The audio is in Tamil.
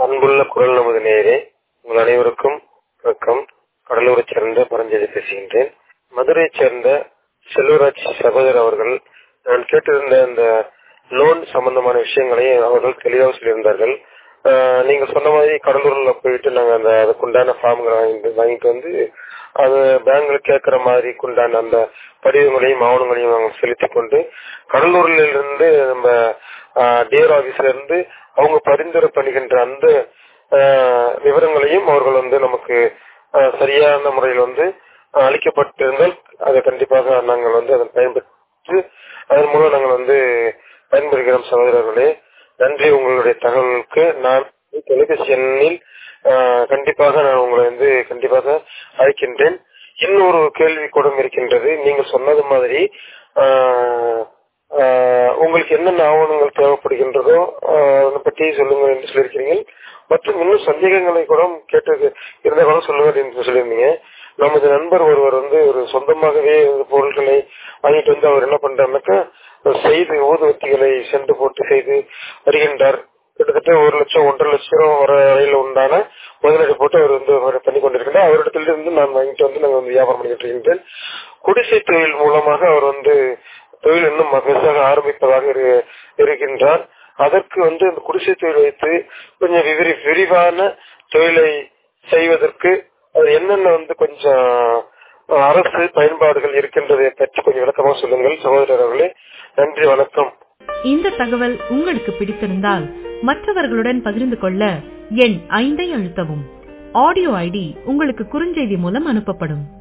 அன்புள்ள குரல் நமது நேரே உங்கள் அனைவருக்கும் வணக்கம் கடலூரைச் சேர்ந்த பரஞ்செய்தி பேசுகின்றேன் மதுரையைச் சேர்ந்த செல்வராஜ் சகோதரர் அவர்கள் நான் கேட்டிருந்த இந்த லோன் சம்பந்தமான விஷயங்களை அவர்கள் தெளிவாக சொல்லியிருந்தார்கள் ஆஹ் நீங்க சொன்ன மாதிரி கடலூர்ல போயிட்டு நாங்க அந்த அதுக்குண்டான ஃபார்ம்களை வாங்கிட்டு வாங்கிட்டு வந்து அது பேங்க்ல கேட்கிற மாதிரி உண்டான அந்த படிவங்களையும் ஆவணங்களையும் நாங்கள் செலுத்தி கொண்டு கடலூர்ல இருந்து நம்ம டிஆர் ஆபீஸ்ல இருந்து அவங்க பரிந்துரை பண்ணுகின்ற அந்த ஆஹ் விவரங்களையும் அவர்கள் வந்து நமக்கு ஆஹ் சரியான முறையில் வந்து ஆஹ் அளிக்கப்பட்டிருந்தால் அதை கண்டிப்பாக நாங்கள் வந்து அதன் பயன்பெற்று அதன் மூலம் நாங்கள் வந்து பயன்பெறுகிறோம் சகோதரர்களே நன்றி உங்களுடைய தகவலுக்கு நான் தொலைபேசி எண்ணில் ஆஹ் கண்டிப்பாக நான் உங்களை வந்து கண்டிப்பாக அழைக்கின்றேன் இன்னொரு கேள்வி கூட இருக்கின்றது நீங்கள் சொன்னது மாதிரி ஆஹ் ஆஹ் உங்களுக்கு என்னென்ன ஆவணங்கள் தேவைப்படுகின்றதோ ஆஹ் அதை பற்றி சொல்லுங்கள் என்று சொல்லியிருக்கிறீர்கள் மற்றும் இன்னும் சந்தேகங்களை கூட கேட்டு இருந்த கூட சொல்லுங்கள் என்று சொல்லியிருந்தீங்க நமது நண்பர் ஒருவர் வந்து ஒரு சொந்தமாகவே பொருட்களை வாங்கிட்டு வந்து அவர் என்ன பண்றாருனாக்கா செய்து ஊதுவத்திகளை சென்று போட்டு செய்து வருகின்றார் கிட்டத்தட்ட ஒரு லட்சம் ஒன்றரை லட்சம் வர வரையில உண்டான முதலீடு போட்டு அவர் வந்து அவர் பண்ணி கொண்டிருக்கின்றார் அவரிடத்திலிருந்து நான் வாங்கிட்டு வந்து நாங்கள் வந்து வியாபாரம் பண்ணிட்டு இருக்கின்றேன் குடிசை தொழில் மூலமாக அவர் வந்து தொழில் இன்னும் பெருசாக ஆரம்பிப்பதாக இருக்கின்றார் அதற்கு வந்து அந்த குடிசை தொழில் வைத்து கொஞ்சம் விரி விரிவான தொழிலை செய்வதற்கு அது என்னென்ன வந்து கொஞ்சம் அரசு பயன்பாடுகள் இருக்கின்றதை பற்றி கொஞ்சம் விளக்கமாக சொல்லுங்கள் சகோதரர் அவர்களே நன்றி வணக்கம் இந்த தகவல் உங்களுக்கு பிடித்திருந்தால் மற்றவர்களுடன் பகிர்ந்து கொள்ள எண் ஐந்தை அழுத்தவும் ஆடியோ ஐடி உங்களுக்கு குறுஞ்செய்தி மூலம் அனுப்பப்படும்